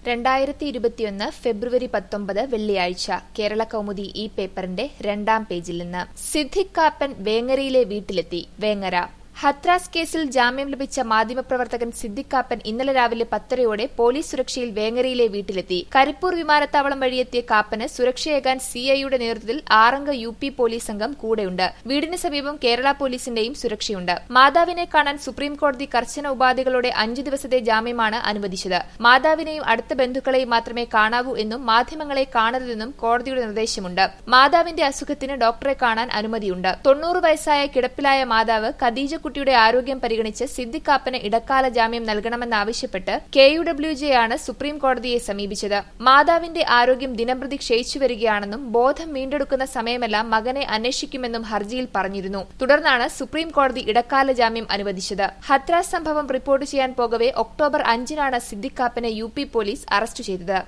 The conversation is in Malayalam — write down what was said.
രണ്ടായിരത്തി ഇരുപത്തിയൊന്ന് ഫെബ്രുവരി പത്തൊമ്പത് വെള്ളിയാഴ്ച കേരള കൗമുദി ഈ പേപ്പറിന്റെ രണ്ടാം പേജിൽ നിന്ന് സിദ്ദിഖ് കാപ്പൻ വേങ്ങരയിലെ വീട്ടിലെത്തി വേങ്ങര ഹത്രാസ് കേസിൽ ജാമ്യം ലഭിച്ച മാധ്യമപ്രവർത്തകൻ സിദ്ദിഖ് കാപ്പൻ ഇന്നലെ രാവിലെ പത്തരയോടെ പോലീസ് സുരക്ഷയിൽ വേങ്ങരയിലെ വീട്ടിലെത്തി കരിപ്പൂർ വിമാനത്താവളം വഴിയെത്തിയ കാപ്പന് സുരക്ഷയേകാൻ സിഐയുടെ നേതൃത്വത്തിൽ ആറംഗ യു പി പോലീസ് സംഘം കൂടെയുണ്ട് വീടിന് സമീപം കേരള പോലീസിന്റെയും സുരക്ഷയുണ്ട് മാതാവിനെ കാണാൻ സുപ്രീം കോടതി കർശന ഉപാധികളോടെ അഞ്ചു ദിവസത്തെ ജാമ്യമാണ് അനുവദിച്ചത് മാതാവിനെയും അടുത്ത ബന്ധുക്കളെയും മാത്രമേ കാണാവൂ എന്നും മാധ്യമങ്ങളെ കാണരുതെന്നും കോടതിയുടെ നിർദ്ദേശമുണ്ട് മാതാവിന്റെ അസുഖത്തിന് ഡോക്ടറെ കാണാൻ അനുമതിയുണ്ട് തൊണ്ണൂറ് വയസ്സായ കിടപ്പിലായ മാതാവ് ഖദീജ കുട്ടിയുടെ ആരോഗ്യം പരിഗണിച്ച് സിദ്ദിഖ് കാപ്പന് ഇടക്കാല ജാമ്യം നൽകണമെന്നാവശ്യപ്പെട്ട് കെ യു ഡബ്ല്യു ജെ ആണ് സുപ്രീം കോടതിയെ സമീപിച്ചത് മാതാവിന്റെ ആരോഗ്യം ദിനംപ്രതി ക്ഷയിച്ചു വരികയാണെന്നും ബോധം വീണ്ടെടുക്കുന്ന സമയമെല്ലാം മകനെ അന്വേഷിക്കുമെന്നും ഹർജിയിൽ പറഞ്ഞിരുന്നു തുടർന്നാണ് സുപ്രീം കോടതി ഇടക്കാല ജാമ്യം അനുവദിച്ചത് ഹത്രാസ് സംഭവം റിപ്പോർട്ട് ചെയ്യാൻ പോകവെ ഒക്ടോബർ അഞ്ചിനാണ് സിദ്ദിഖ് കാപ്പനെ യു പി പോലീസ് അറസ്റ്റ് ചെയ്തത്